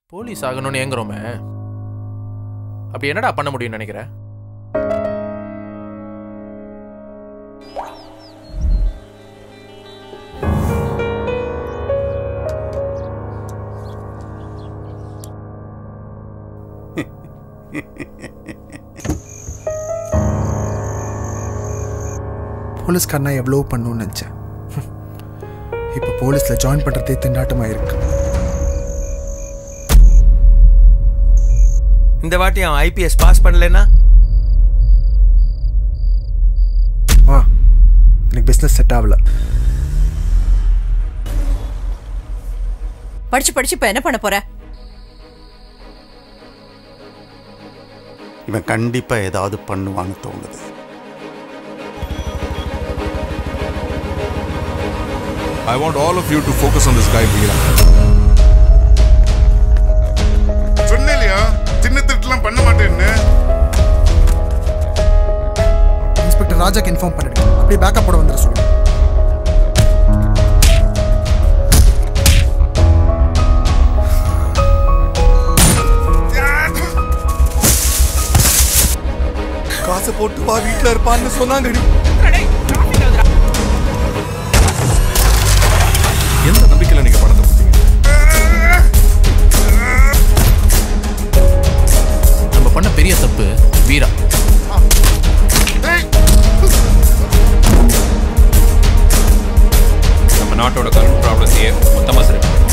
Police ஆகணும்னு ஏங்குறோமே அப்படி என்னடா பண்ண முடியும்னு நினைக்கிற போலீஸ்காரனா எவ்வளோ பண்ணணும்னு நினச்சேன் இப்போ போலீஸில் ஜாயின் பண்ணுறதே திண்டாட்டமாக இருக்கு இந்த வாட்டி அவன் ஐபிஎஸ் பாஸ் பண்ணலன்னா ஆ எனக்கு பிஸ்னஸ் செட் ஆகல படிச்சு படிச்சு இப்ப என்ன பண்ண போற இவன் கண்டிப்பா ஏதாவது பண்ணுவான்னு தோணுது I want all of you to focus on this guy, Veera. சொன்னேலையா சின்ன திருட்டுலாம் பண்ண மாட்டேன்னு இன்ஸ்பெக்டர் ராஜாக்கு இன்ஃபார்ம் பண்ணிடுங்க அப்படியே பேக்கப் போட வந்துட சொல்லுங்க காசை போட்டு வா வீட்டுல இருப்பான்னு சொன்னாங்கடி எந்த நம்பிக்கையில நீங்க பணத்தை கொடுத்தீங்க நம்ம பண்ண பெரிய தப்பு வீரா நம்ம நாட்டோட கரண்ட் ப்ராப்ளத்தையே மொத்தமாக சரி பண்ணணும்.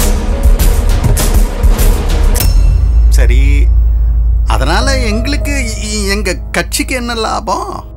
சரி அதனால எங்களுக்கு இ- எங்க கட்சிக்கு என்ன லாபம்